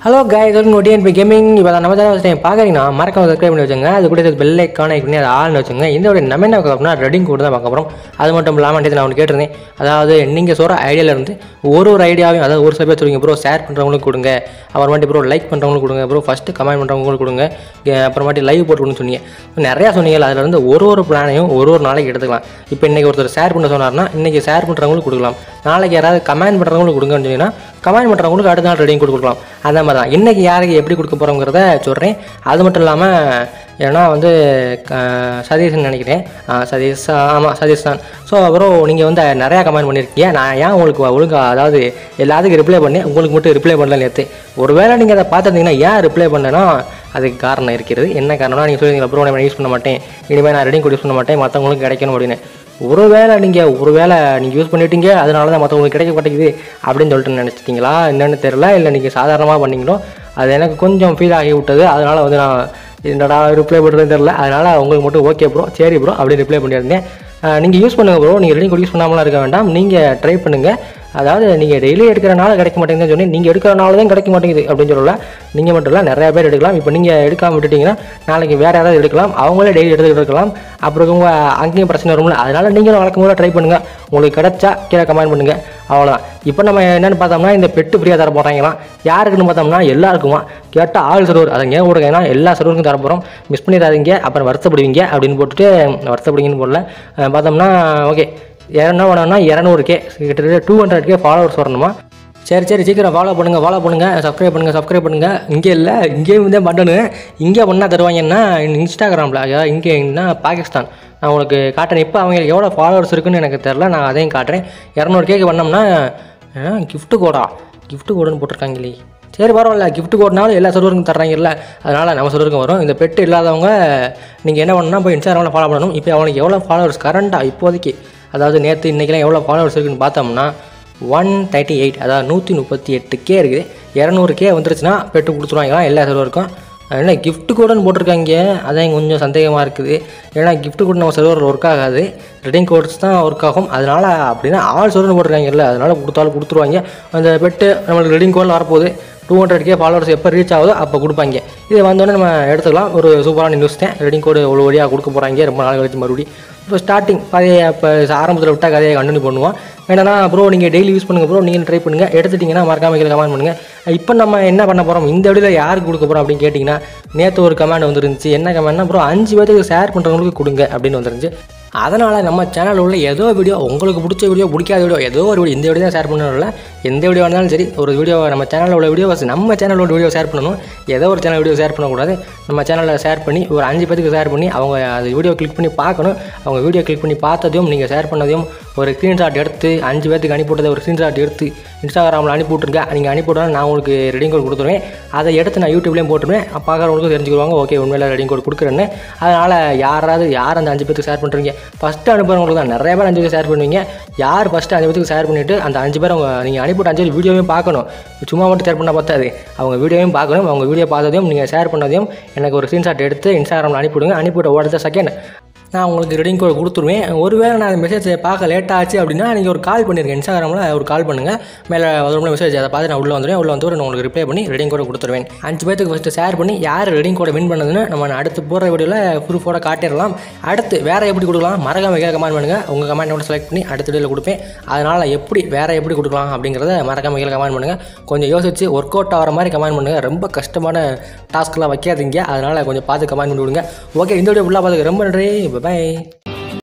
hello காய் இது naughty NP gaming இப்போ நம்ம தான் பார்க்குறீங்கன்னா மறக்காம சப்ஸ்கிரைப் பண்ணி வச்சுங்க அது கூட பெல் ஐக்கான பண்ணி அதை ஆள்னு வச்சுங்க இந்த ஒரு நம்ம என்ன பார்க்க போறோம்னா ரெடிங் கோட் தான் பார்க்க போகிறோம் அது மட்டும் இல்லாமல் நேத்து நான் ஒன்று கேட்டிருந்தேன் அதாவது நீங்கள் சொல்கிற ஐடியால இருந்து ஒரு ஒரு ஐடியாவையும் அதாவது ஒரு சில பேர் சொல்லுங்க ப்ரோ ஷேர் பண்ணுறவங்களுக்கு கொடுங்க அப்புறமாட்டி ப்ரோ லைக் பண்ணுறவங்களுக்கு கொடுங்க ப்ரோ ஃபஸ்ட்டு கமெண்ட் பண்ணுறவங்களுக்கு கொடுங்க அஹ் அப்புறமாட்டி லைவ் போட்டுக்கணும்னு சொன்னீங்க நிறையா சொன்னீங்க அதில் இருந்து ஒரு ஒரு பிளானையும் ஒரு ஒரு நாளைக்கு எடுத்துக்கலாம் இப்போ இன்றைக்கி ஒருத்தர் ஷேர் பண்ண சொன்னார்னா இன்றைக்கி ஷேர் பண்ணுறவங்களுக்கு கொடுக்கலாம் நாளைக்கு யாராவது கமெண்ட் பண்ணுறவங்களுக்கு கொடுங்கன்னு சொன்னீங்கன்னா கமெண்ட் பண்ணுறவங்களுக்கு அடுத்த நாள் ரெடியும் கொடுக்கலாம் அந்த மாதிரி தான் இன்றைக்கி யாருக்கு எப்படி கொடுக்க போகிறோங்கிறத சொல்கிறேன் அது மட்டும் இல்லாமல் ஏன்னா வந்து க- சதீஷ்னு நினைக்கிறேன் ஆ, சதீஷ் ஆமாம் சதீஷ் தான் ஸோ அப்புறம் நீங்கள் வந்து நிறையா கமெண்ட் பண்ணியிருக்கீங்க நான் ஏன் உங்களுக்கு ஒழுங்கா அதாவது எல்லாத்துக்கும் ரிப்ளை பண்ணேன் உங்களுக்கு மட்டும் ரிப்ளை பண்ணல நேற்று ஒருவேளை நீங்கள் அதை பார்த்துருந்தீங்கன்னா ஏன் ரிப்ளை பண்ணேன்னா அதுக்கு காரணம் இருக்கிறது என்ன காரணம்னா நீங்கள் சொல்லுவீங்க அப்புறம் நான் யூஸ் பண்ண மாட்டேன் இனிமேல் நான் ரெடியும் யூஸ் பண்ண மாட்டேன் மற்றவங்களுக்கு கிடைக்கணும் அப்படின்னு ஒருவேளை நீங்கள் ஒருவேளை நீங்கள் யூஸ் பண்ணிட்டீங்க அதனால தான் மற்றவங்களுக்கு கிடைக்க மாட்டேங்குது அப்படின்னு சொல்லிட்டு நினச்சிட்டிங்களா என்னன்னு தெரில இல்லை நீங்கள் சாதாரணமாக பண்ணீங்களோ அது எனக்கு கொஞ்சம் ஃபீல் ஆகி விட்டது அதனால் வந்து நான் என்னடா ரிப்ளை பண்ணுறதுன்னு தெரில அதனால் உங்களுக்கு மட்டும் ஓகே ப்ரோ சரி ப்ரோ அப்படி ரிப்ளை பண்ணியிருந்தேன் நீங்கள் யூஸ் பண்ணுங்கள் ப்ரோ நீங்கள் ரெடி யூஸ் பண்ணாமலாம் இருக்க வேண்டாம் நீங்கள் ட்ரை பண்ணுங்கள் அதாவது நீங்கள் டெய்லி எடுக்கிறனால கிடைக்க மாட்டேங்குதுன்னு சொன்னேன் நீங்கள் எடுக்கிறனால தான் கிடைக்க மாட்டேங்குது அப்படின்னு சொல்லல நீங்கள் மட்டும் இல்லை நிறைய பேர் எடுக்கலாம் இப்போ நீங்கள் எடுக்காமல் விட்டுட்டீங்கன்னா நாளைக்கு வேறு யாராவது எடுக்கலாம் அவங்களே டெய்லி எடுத்துக்கிட்டு இருக்கலாம் அப்புறம் உங்க அங்கேயும் பிரச்சனை வரும்ல அதனால் நீங்களும் வழக்கம் போல ட்ரை பண்ணுங்கள் உங்களுக்கு கிடைச்சா கீழே கமெண்ட் பண்ணுங்கள் அவ்வளோதான் இப்போ நம்ம என்னென்னு பார்த்தோம்னா இந்த பெட்டு ஃப்ரீயாக தர போகிறாங்களாம் யாருக்குன்னு பார்த்தோம்னா எல்லாருக்குமா கேட்டால் ஆள் சர்வர் அதை ஏன் கொடுங்கன்னா எல்லா சர்வருக்கும் தர போகிறோம் மிஸ் பண்ணிடாதீங்க அப்புறம் வருத்தப்படுவீங்க அப்படின்னு போட்டுட்டு வருத்தப்படுவீங்கன்னு போடல அஹ் பார்த்தோம்னா ஓகே என்ன வேணும்னா இரநூறு கே கிட்டத்தட்ட டூ ஹண்ட்ரட் கே ஃபாலோவர்ஸ் வரணுமா சரி சரி சீக்கிரம் ஃபாலோ பண்ணுங்கள் ஃபாலோ பண்ணுங்கள் சப்ஸ்கிரைப் பண்ணுங்கள் சப்ஸ்கிரைப் பண்ணுங்கள் இங்கே இல்லை இங்கேயும் தான் பண்ணணும் இங்கே பண்ணால் தருவாங்கன்னா இன்ஸ்டாகிராமில் அதாவது இங்கே என்ன பாகிஸ்தான் நான் உங்களுக்கு காட்டுறேன் இப்போ அவங்களுக்கு எவ்வளோ ஃபாலோவர்ஸ் இருக்குன்னு எனக்கு தெரில நான் அதையும் காட்டுறேன் இரநூறு கேக்கு பண்ணோம்னா gift கோடா gift கோடுன்னு போட்டிருக்காங்களே சரி பரவாயில்ல gift கோட்னாலும் எல்லா சர்வருக்கும் தர்றாங்கல்ல அதனால் நம்ம சர்வருக்கும் வரும் இந்த பெட்டு இல்லாதவங்க நீங்கள் என்ன பண்ணணும்னா போய் இன்ஸ்டாகிராமில் ஃபாலோ பண்ணணும் இப்போ அவனுக்கு எவ்வளோ ஃபாலோவர்ஸ் கரண்ட்டாக இப்போதைக்கு அதாவது நேற்று இன்றைக்கெல்லாம் எவ்வளோ ஃபாலோவர்ஸ் இருக்குன்னு பார்த்தோம்னா ஒன் தேர்ட்டி எயிட் அதாவது நூற்றி முப்பத்தி எட்டு கே இருக்குது இரநூறு கே வந்துருச்சுன்னா பெட்டு கொடுத்துருவாங்க எல்லா சர்வருக்கும் என்ன gift கோடுன்னு போட்டிருக்காங்க அதான் கொஞ்சம் சந்தேகமாக இருக்குது ஏன்னா gift கோட் நம்ம சர்வர் ஒர்க் ஆகாது ரிட்டிங் கோட்ஸ் தான் ஒர்க் ஆகும் அதனால அப்படின்னா ஆல் சர்வர்னு போட்டிருக்காங்கல்ல அதனால கொடுத்தாலும் கொடுத்துருவாங்க அந்த பெட்டு நம்மளுக்கு ரிட்டிங் கோடில் வரப்போகுது டூ ஹண்ட்ரட் கே ஃபாலோவர்ஸ் எப்போ ரீச் ஆகுதோ அப்போ கொடுப்பாங்க இது வந்தோடனே நம்ம எடுத்துக்கலாம் ஒரு சூப்பரான நியூஸ் தான் ரெடிங் கோடு ஒரு வழியாக கொடுக்க போகிறாங்க ரொம்ப நாள் கழிச்சு மறுபடியும் இப்போ ஸ்டார்டிங் கதையை இப்போ ஆரம்பத்தில் விட்டால் கதையை கண்டினியூ பண்ணுவோம் வேணா ப்ரோ நீங்கள் டெய்லி யூஸ் பண்ணுங்கள் ப்ரோ நீங்கள் ட்ரை பண்ணுங்கள் எடுத்துட்டிங்கன்னா மறக்காம கீழே கமெண்ட் பண்ணுங்கள் இப்போ நம்ம என்ன பண்ண போகிறோம் இந்த வீடியோவில் யாருக்கு கொடுக்க போகிறோம் அப்படின்னு கேட்டிங்கன்னா நேற்று ஒரு கமெண்ட் வந்துருந்துச்சு என்ன கமெண்ட்னா ப்ரோ அஞ்சு பேருக்கு ஷேர் பண்ணுறவங்களுக்கு கொடுங்க அப்படின்னு வந்துருந்துச்சு அதனால் நம்ம சேனலில் உள்ள ஏதோ வீடியோ உங்களுக்கு பிடிச்ச வீடியோ பிடிக்காத வீடியோ ஏதோ ஒரு வீடியோ இந்த வீடியோ தான் ஷேர் பண்ணணும்ல எந்த வீடியோ இருந்தாலும் சரி ஒரு வீடியோ நம்ம சேனலில் உள்ள வீடியோ நம்ம சேனலோட வீடியோ ஷேர் பண்ணணும் ஏதோ ஒரு சேனல் வீடியோ ஷேர் பண்ணக்கூடாது நம்ம சேனலில் ஷேர் பண்ணி ஒரு அஞ்சு பேருக்கு ஷேர் பண்ணி அவங்க அந்த வீடியோ கிளிக் பண்ணி பார்க்கணும் அவங்க வீடியோ கிளிக் பண்ணி பார்த்ததையும் நீங்கள் ஷேர் பண்ணதையும் ஒரு ஸ்க்ரீன்ஷாட் எடுத்து அஞ்சு பேருக்கு அனுப்பிவிட்டதை ஒரு ஸ்க்ரீன்ஷாட் எடுத்து இன்ஸ்டாகிராமில் அனுப்பி விட்ருங்க நீங்கள் அனுப்பி விட்டா நான் உங்களுக்கு ரெடிங் கோட் கொடுத்துருவேன் அதை எடுத்து நான் யூடியூப்லேயும் போட்டுருவேன் பார்க்குறவங்களுக்கும் தெரிஞ்சுக்குவாங்க ஓகே உண்மையில ரெடிங் கோட் கொடுக்குறேன்னு அதனால் யாராவது யார் அந்த அஞ்சு பேருக்கு ஷேர் பண்ணுறீங்க ஃபஸ்ட்டு அனுப்புறவங்களுக்கு தான் நிறைய பேர் அஞ்சு பேருக்கு ஷேர் பண்ணுவீங்க யார் ஃபஸ்ட்டு அஞ்சு பேருக்கு ஷேர் பண்ணிவிட்டு அந்த அஞ்சு பேர் அவங்க நீங்கள் அனுப்பிவிட்ட அஞ்சு பேர் வீடியோவையும் பார்க்கணும் சும்மா மட்டும் ஷேர் பண்ணால் பார்த்தாது அவங்க வீடியோவையும் பார்க்கணும் அவங்க வீடியோ பார்த்ததையும் நீங்கள் ஷேர் பண்ணதையும் எனக்கு ஒரு ஸ்க்ரீன்ஷாட் எடுத்து இன்ஸ்டாகிராமில் அனுப்பிவிடுங்க அனுப்பிவிட்ட அடுத்த செகண்ட் நான் உங்களுக்கு ரெடிங் கோட் கொடுத்துருவேன் ஒருவேளை நான் அந்த மெசேஜ் பார்க்க லேட் ஆச்சு அப்படின்னா நீங்கள் ஒரு கால் பண்ணிருக்கேன் இன்ஸ்டாகிராமில் ஒரு கால் பண்ணுங்கள் மேலே ஒரு மெசேஜ் அதை பார்த்து நான் உள்ளே வந்துடுவேன் உள்ளே வந்து நான் உங்களுக்கு ரிப்ளை பண்ணி ரெடிங் கோடை கொடுத்துருவேன் அஞ்சு பேருக்கு ஃபஸ்ட்டு ஷேர் பண்ணி யார் ரெடிங் கோடை வின் பண்ணதுன்னு நம்ம அடுத்து போகிற வீடியோவில் ப்ரூஃபோட காட்டிடலாம் அடுத்து வேறு எப்படி கொடுக்கலாம் மறக்காம கீழே கமெண்ட் பண்ணுங்கள் உங்கள் கமெண்ட்டோட செலக்ட் பண்ணி அடுத்த வீடியோவில் கொடுப்பேன் அதனால் எப்படி வேறு எப்படி கொடுக்கலாம் அப்படிங்கிறத மறக்காம கீழே கமெண்ட் பண்ணுங்கள் கொஞ்சம் யோசிச்சு ஒர்க் அவுட் ஆகிற மாதிரி கமெண்ட் பண்ணுங்கள் ரொம்ப கஷ்டமான டாஸ்க்லாம் வைக்காதீங்க அதனால் கொஞ்சம் பார்த்து கமெண்ட் பண்ணி விடுங்க ஓகே இந்த வீடியோ ஃபுல்லாக பார்த்துக்க ரொம்ப நன்றி பை